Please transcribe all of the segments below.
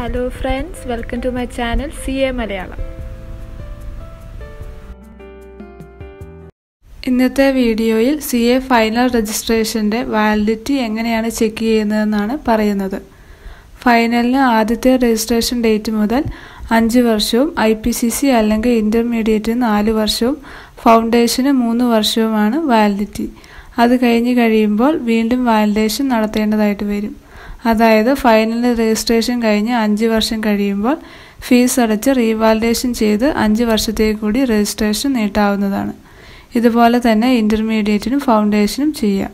hello friends welcome to my channel C A Malayalam ഇന്നത്തെ വീഡിയോയിൽ C A final രജിസ്ട്രേഷൻ്റെ validity എങ്ങനെയാണ് ചെക്ക് ചെയ്യുന്നതെന്നാണ് പറയുന്നത് ഫൈനലിന് ആദ്യത്തെ രജിസ്ട്രേഷൻ ഡേറ്റ് മുതൽ അഞ്ച് വർഷവും ഐ പി സി സി അല്ലെങ്കിൽ ഇൻ്റർമീഡിയറ്റിന് നാല് വർഷവും ഫൗണ്ടേഷന് മൂന്ന് വർഷവുമാണ് വാലിഡിറ്റി അത് കഴിഞ്ഞ് കഴിയുമ്പോൾ വീണ്ടും വാലിഡേഷൻ നടത്തേണ്ടതായിട്ട് വരും അതായത് ഫൈനൽ രജിസ്ട്രേഷൻ കഴിഞ്ഞ് അഞ്ച് വർഷം കഴിയുമ്പോൾ ഫീസ് അടച്ച് റീവാലിഡേഷൻ ചെയ്ത് അഞ്ച് വർഷത്തേക്ക് കൂടി രജിസ്ട്രേഷൻ നീട്ടാവുന്നതാണ് ഇതുപോലെ തന്നെ ഇൻ്റർമീഡിയറ്റിനും ഫൗണ്ടേഷനും ചെയ്യാം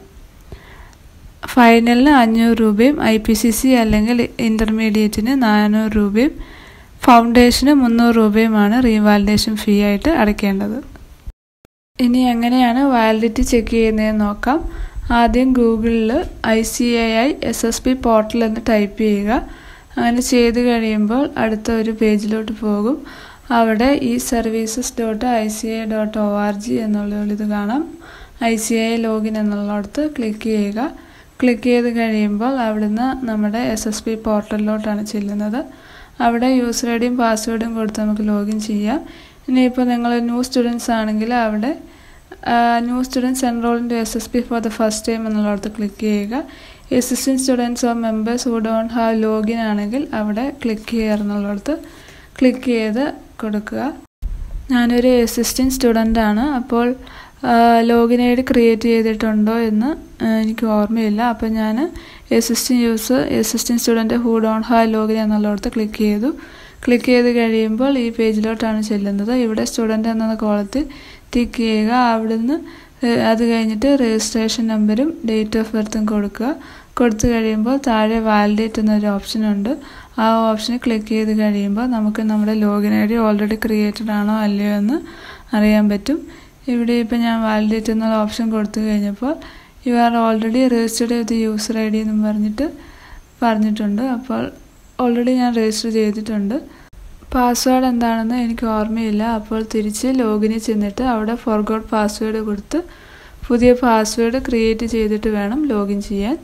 ഫൈനലിന് അഞ്ഞൂറ് രൂപയും ഐ പി സി സി അല്ലെങ്കിൽ ഇൻ്റർമീഡിയറ്റിന് നാനൂറ് രൂപയും ഫൗണ്ടേഷന് മുന്നൂറ് രൂപയുമാണ് റീവാലിഡേഷൻ ഫീ ആയിട്ട് അടയ്ക്കേണ്ടത് ഇനി എങ്ങനെയാണ് വാലിഡിറ്റി ചെക്ക് ചെയ്യുന്നതെന്ന് നോക്കാം ആദ്യം ഗൂഗിളിൽ I C I I S S P portal എന്ന് ടൈപ്പ് ചെയ്യുക അങ്ങനെ ചെയ്ത് കഴിയുമ്പോൾ അടുത്ത ഒരു പേജിലോട്ട് പോകും അവിടെ ഈ services dot I C I dot O R G എന്നുള്ള ഇത് കാണാം ഐ സി ഐ ലോഗിൻ എന്നുള്ളിടത്ത് ക്ലിക്ക് ചെയ്യുക ക്ലിക്ക് ചെയ്ത് കഴിയുമ്പോൾ അവിടുന്ന് നമ്മുടെ എസ് എസ് പി പോർട്ടലിലോട്ടാണ് ചെല്ലുന്നത് അവിടെ യൂസർ ഐ ഡിയും പാസ്വേഡും കൊടുത്ത് നമുക്ക് ലോഗിൻ ചെയ്യാം ഇനിയിപ്പോൾ നിങ്ങൾ ന്യൂ സ്റ്റുഡൻസ് ആണെങ്കിൽ അവിടെ new students enroll in S S P for the first time എന്നുള്ളിടത്ത് ക്ലിക്ക് ചെയ്യുക assistant students or members who don't have login ആണെങ്കിൽ അവിടെ ക്ലിക്ക് ചെയ്യുക എന്നുള്ളിടത്ത് ക്ലിക്ക് ചെയ്ത് കൊടുക്കുക ഞാനൊരു അസിസ്റ്റൻറ്റ് സ്റ്റുഡൻ്റ് ആണ് അപ്പോൾ ലോഗിൻ ഐ ഡി ക്രിയേറ്റ് ചെയ്തിട്ടുണ്ടോ എന്ന് എനിക്ക് ഓർമ്മയില്ല അപ്പോൾ ഞാൻ assistant use assistant student who don't have login എന്നുള്ളിടത്ത് ക്ലിക്ക് ചെയ്തു ക്ലിക്ക് ചെയ്ത് കഴിയുമ്പോൾ ഈ പേജിലോട്ടാണ് ചെല്ലുന്നത് ഇവിടെ സ്റ്റുഡൻറ്റ് എന്ന കോളത്തിൽ ടിക്ക് ചെയ്യുക അവിടുന്ന് അത് കഴിഞ്ഞിട്ട് രജിസ്ട്രേഷൻ നമ്പരും ഡേറ്റ് ഓഫ് ബർത്തും കൊടുക്കുക കൊടുത്തു കഴിയുമ്പോൾ താഴെ വാലിഡേറ്റ് എന്നൊരു ഓപ്ഷൻ ഉണ്ട് ആ ഓപ്ഷന് ക്ലിക്ക് ചെയ്ത് കഴിയുമ്പോൾ നമുക്ക് നമ്മുടെ login I D already created ആണോ അല്ലയോ എന്ന് അറിയാൻ പറ്റും ഇവിടെ ഇപ്പോൾ ഞാൻ വാലിഡേറ്റ് എന്നുള്ള ഓപ്ഷൻ കൊടുത്തു കഴിഞ്ഞപ്പോൾ you are already registered with user I D എന്നും പറഞ്ഞിട്ട് പറഞ്ഞിട്ടുണ്ട് അപ്പോൾ ഓൾറെഡി ഞാൻ രജിസ്റ്റർ ചെയ്തിട്ടുണ്ട് പാസ്വേഡ് എന്താണെന്ന് എനിക്ക് ഓർമ്മയില്ല അപ്പോൾ തിരിച്ച് ലോഗിനിൽ ചെന്നിട്ട് അവിടെ ഫോർഗോട്ട് പാസ്വേഡ് കൊടുത്ത് പുതിയ പാസ്വേഡ് ക്രിയേറ്റ് ചെയ്തിട്ട് വേണം ലോഗിൻ ചെയ്യാൻ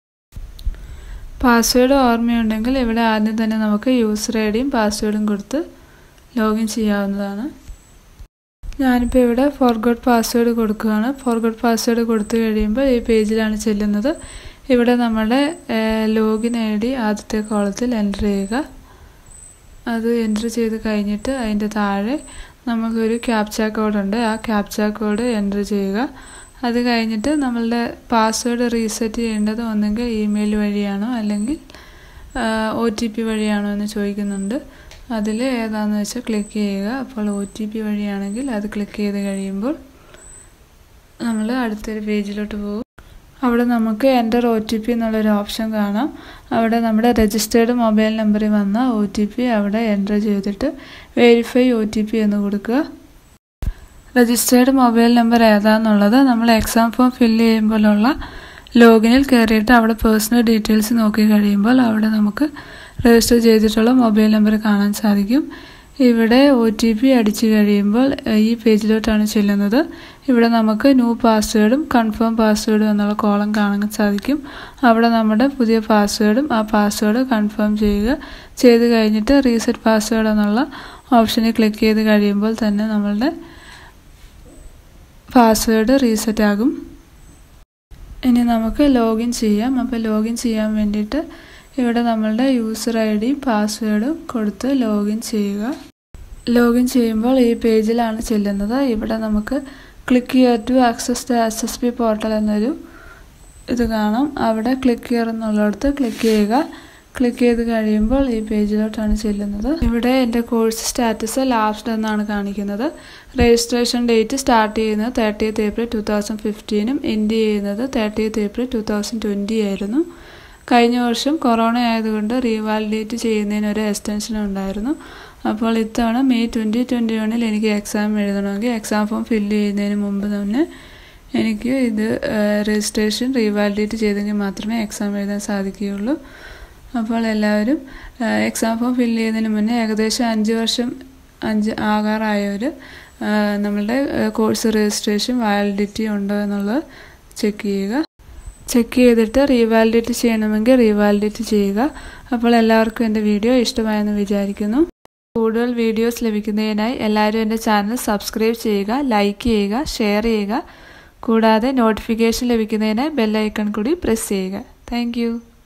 പാസ്വേഡ് ഓർമ്മയുണ്ടെങ്കിൽ ഇവിടെ ആദ്യം തന്നെ നമുക്ക് യൂസർ ഐ ഡിയും പാസ്വേഡും കൊടുത്ത് ലോഗിൻ ചെയ്യാവുന്നതാണ് ഞാനിപ്പോൾ ഇവിടെ ഫോർഗോട്ട് പാസ്വേഡ് കൊടുക്കുകയാണ് ഫോർഗോട്ട് പാസ്വേഡ് കൊടുത്തു കഴിയുമ്പോൾ ഈ പേജിലാണ് ചെല്ലുന്നത് ഇവിടെ നമ്മുടെ ലോഗിൻ ഐ ഡി ആദ്യത്തെ കോളത്തിൽ എൻ്റർ ചെയ്യുക അത് എൻ്റർ ചെയ്ത് കഴിഞ്ഞിട്ട് അതിൻ്റെ താഴെ നമുക്കൊരു ക്യാപ്ച കോഡുണ്ട് ആ ക്യാപ്ച കോഡ് എൻ്റർ ചെയ്യുക അത് കഴിഞ്ഞിട്ട് നമ്മളുടെ പാസ്വേഡ് റീസെറ്റ് ചെയ്യേണ്ടത് ഒന്നെങ്കിൽ ഇമെയിൽ വഴിയാണോ അല്ലെങ്കിൽ ഒ ടി പി വഴിയാണോ എന്ന് ചോദിക്കുന്നുണ്ട് അതിൽ ഏതാണെന്ന് വെച്ചാൽ ക്ലിക്ക് ചെയ്യുക അപ്പോൾ ഒ ടി പി വഴിയാണെങ്കിൽ അത് ക്ലിക്ക് ചെയ്ത് കഴിയുമ്പോൾ നമ്മൾ അടുത്തൊരു പേജിലോട്ട് പോകും അവിടെ നമുക്ക് എൻ്റർ ഒ ടി പി എന്നുള്ളൊരു ഓപ്ഷൻ കാണാം അവിടെ നമ്മുടെ രജിസ്റ്റേർഡ് മൊബൈൽ നമ്പറിൽ വന്ന ഒ ടി പി അവിടെ എൻ്റർ ചെയ്തിട്ട് വെരിഫൈ ഒ ടി പി എന്ന് കൊടുക്കുക രജിസ്റ്റേർഡ് മൊബൈൽ നമ്പർ ഏതാണെന്നുള്ളത് നമ്മൾ എക്സാം ഫോം ഫില്ല് ചെയ്യുമ്പോഴുള്ള ലോഗിനിൽ കയറിയിട്ട് അവിടെ പേഴ്സണൽ ഡീറ്റെയിൽസ് നോക്കി കഴിയുമ്പോൾ അവിടെ നമുക്ക് രജിസ്റ്റർ ചെയ്തിട്ടുള്ള മൊബൈൽ നമ്പർ കാണാൻ സാധിക്കും ഇവിടെ ഒ ടി പി അടിച്ചു കഴിയുമ്പോൾ ഈ പേജിലോട്ടാണ് ചെല്ലുന്നത് ഇവിടെ നമുക്ക് ന്യൂ പാസ്വേഡും കൺഫേം പാസ്വേഡും എന്നുള്ള കോളം കാണാൻ സാധിക്കും അവിടെ നമ്മുടെ പുതിയ പാസ്വേഡും ആ പാസ്വേഡ് കൺഫേം ചെയ്യുക ചെയ്ത് കഴിഞ്ഞിട്ട് റീസെറ്റ് പാസ്വേഡ് എന്നുള്ള ഓപ്ഷനിൽ ക്ലിക്ക് ചെയ്ത് കഴിയുമ്പോൾ തന്നെ നമ്മളുടെ പാസ്വേഡ് റീസെറ്റ് ആകും ഇനി നമുക്ക് ലോഗിൻ ചെയ്യാം അപ്പോൾ ലോഗിൻ ചെയ്യാൻ വേണ്ടിയിട്ട് ഇവിടെ നമ്മളുടെ യൂസർ ഐ ഡിയും പാസ്വേഡും കൊടുത്ത് ലോഗിൻ ചെയ്യുക ലോഗിൻ ചെയ്യുമ്പോൾ ഈ പേജിലാണ് ചെല്ലുന്നത് ഇവിടെ നമുക്ക് ക്ലിക്ക് ചെയ്യുക to access the S S P portal എന്നൊരു ഇത് കാണാം അവിടെ ക്ലിക്ക് ചെയ്യുക എന്നുള്ളിടത്ത് ക്ലിക്ക് ചെയ്യുക ക്ലിക്ക് ചെയ്ത് കഴിയുമ്പോൾ ഈ പേജിലോട്ടാണ് ചെല്ലുന്നത് ഇവിടെ എൻ്റെ കോഴ്സ് സ്റ്റാറ്റസ് ലാസ്റ്റ് എന്നാണ് കാണിക്കുന്നത് രജിസ്ട്രേഷൻ ഡേറ്റ് സ്റ്റാർട്ട് ചെയ്യുന്നത് തേർട്ടിയത്ത് ഏപ്രിൽ ടു തൗസൻഡ് ഫിഫ്റ്റീനും എൻഡ് ചെയ്യുന്നത് thirtieth April two thousand twenty ആയിരുന്നു കഴിഞ്ഞ വർഷം കൊറോണ ആയതുകൊണ്ട് റീവാലിഡേറ്റ് ചെയ്യുന്നതിന് ഒരു എക്സ്റ്റൻഷൻ ഉണ്ടായിരുന്നു അപ്പോൾ ഇത്തവണ മെയ് ട്വൻറ്റി ട്വൻറ്റി വണ്ണിൽ എനിക്ക് എക്സാം എഴുതണമെങ്കിൽ എക്സാം ഫോം ഫില്ല് ചെയ്യുന്നതിന് മുമ്പ് തന്നെ എനിക്ക് ഇത് രജിസ്ട്രേഷൻ റീവാലിഡേറ്റ് ചെയ്തെങ്കിൽ മാത്രമേ എക്സാം എഴുതാൻ സാധിക്കുകയുള്ളൂ അപ്പോൾ എല്ലാവരും എക്സാം ഫോം ഫില്ല് ചെയ്യുന്നതിന് മുന്നേ ഏകദേശം അഞ്ച് വർഷം അഞ്ച് ആകാറായവർ നമ്മളുടെ കോഴ്സ് രജിസ്ട്രേഷൻ വാലിഡിറ്റി ഉണ്ടോ എന്നുള്ളത് ചെക്ക് ചെയ്യുക ചെക്ക് ചെയ്തിട്ട് റീവാലിഡേറ്റ് ചെയ്യണമെങ്കിൽ റീവാലിഡേറ്റ് ചെയ്യുക അപ്പോൾ എല്ലാവർക്കും എൻ്റെ വീഡിയോ ഇഷ്ടമായെന്ന് വിചാരിക്കുന്നു കൂടുതൽ വീഡിയോസ് ലഭിക്കുന്നതിനായി എല്ലാവരും എൻ്റെ ചാനൽ സബ്സ്ക്രൈബ് ചെയ്യുക ലൈക്ക് ചെയ്യുക ഷെയർ ചെയ്യുക കൂടാതെ നോട്ടിഫിക്കേഷൻ ലഭിക്കുന്നതിനായി ബെല്ലൈക്കൺ കൂടി പ്രസ് ചെയ്യുക താങ്ക്